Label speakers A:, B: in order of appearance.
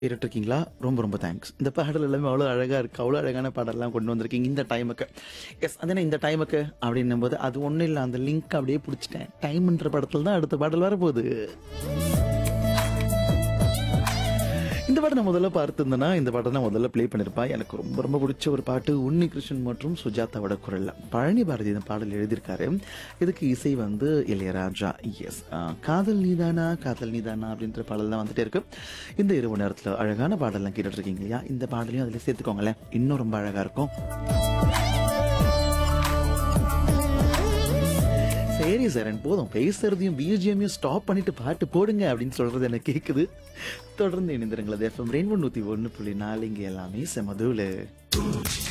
A: கேட்டுட்ருக்கீங்களா ரொம்ப ரொம்ப தேங்க்ஸ் இந்த பாடல் எல்லாமே அவ்வளோ அழகாக இருக்குது அவ்வளோ அழகான பாடல்லாம் கொண்டு வந்திருக்கீங்க இந்த டைமுக்கு எஸ் அதே இந்த டைமுக்கு அப்படின்னும் போது அது ஒன்றும் இல்லை அந்த லிங்க் அப்படியே பிடிச்சிட்டேன் டைம்ன்ற படத்தில் தான் அடுத்த பாடல் வரப்போகுது இந்த பாட்டை நான் முதல்ல பார்த்துருந்தேன்னா இந்த பாட்டை நான் முதல்ல ப்ளே பண்ணியிருப்பேன் எனக்கு ரொம்ப ரொம்ப பிடிச்ச ஒரு பாட்டு உன்னி கிருஷ்ணன் மற்றும் சுஜாதாவோட குரல்ல பழனி பாரதி இந்த பாடல் எழுதியிருக்காரு இதுக்கு இசை வந்து இளையராஜா எஸ் காதல் நீதானா காதல் நீதானா அப்படின்ற பாடல் தான் வந்துட்டே இருக்கு இந்த இரவு நேரத்தில் அழகான பாடல்லாம் கேட்டுட்டு இருக்கீங்க இல்லையா இந்த பாடலையும் அதில் சேர்த்துக்கோங்களேன் இன்னும் ரொம்ப அழகா இருக்கும் சரி சரண் போதும் பேசுறதையும் பிஜிஎம்மையும் ஸ்டாப் பண்ணிட்டு பாட்டு போடுங்க அப்படின்னு சொல்றது எனக்கு கேக்குது தொடர்ந்து இணைந்திருங்களது எஃப்எம் ரெயின்போ நூத்தி ஒன்று புள்ளி நாலு இங்க எல்லாமே செமதுல